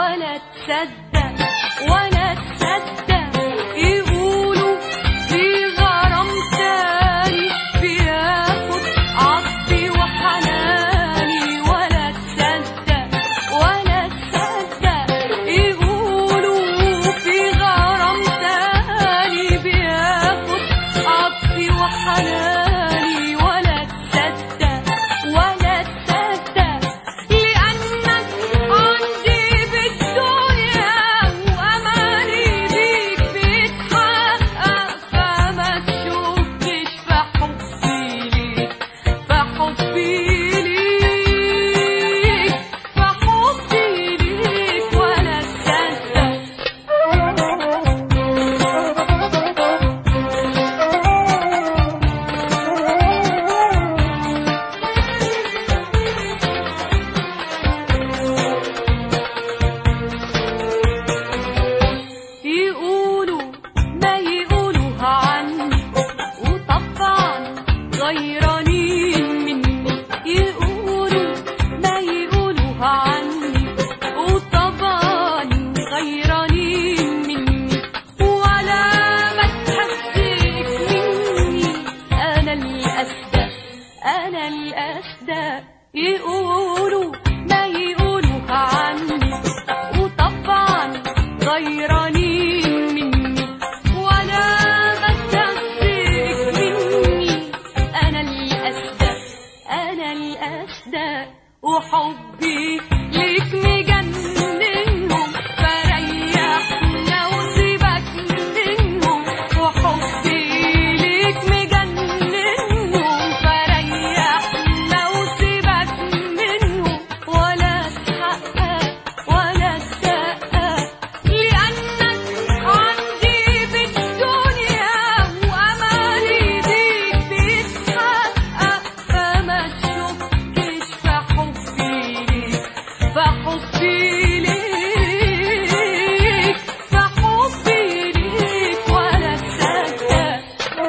ولا تصدق ولا تصدق يقولوا في غرام تاني بياخد عطفي وحناني ولا تصدق ولا تصدق يقولوا في غرام تاني بياخد عطفي وحناني ولا تصدق ولا تصدق لأنك عندي بالدنيا وأماني بيك بيتحقق فما تشوفش في حبي ليك في حبي ليك في حبي ليك ولا تصدق يقولوا ما يقولوا عني وطبعا غيرانين مني يقولوا ما يقولوا عني وطبعا غيرانين مني ولا ما تحسيك مني انا الاسدى انا الاسدى يقولوا ما يقولوا عني وطبعا غيرانين مني ولا ما تحسيك مني انا الاسدى انا الاسدى وحبي ليك مجننهم فريحنا وسيبك منهم وحبي ليك مجننهم فريحنا وسيبك منهم ولا تحقق ولا تسقق لأنك عندي بالدنيا وأماني بيك بيتحقق فما تشكش في حبي ليك في حبي ليك في حبي ليك ولا تصدق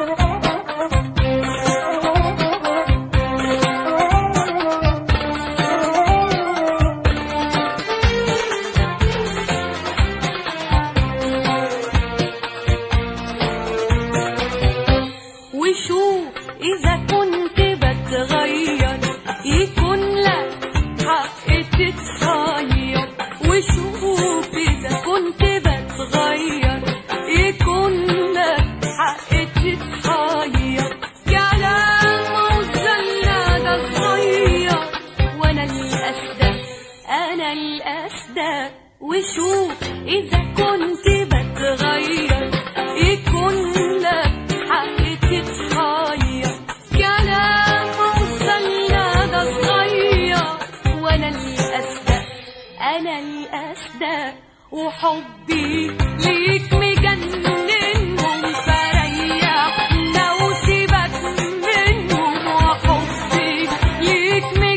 وشوف إذا كنت بتغير يكون لك حق تتغير وشوف إذا كنت بتغير يكون لك حق تتغير كلام وزلنا ده صغير وأنا الأسدى أنا الأسدى وشوف إذا كنت بتغير يكون لك حق تتغير كلام وصلنا ده صغير وانا الاسدى انا الاسدى وحبي ليك مجننهم فريحنا وسيبك منهم وحبي ليك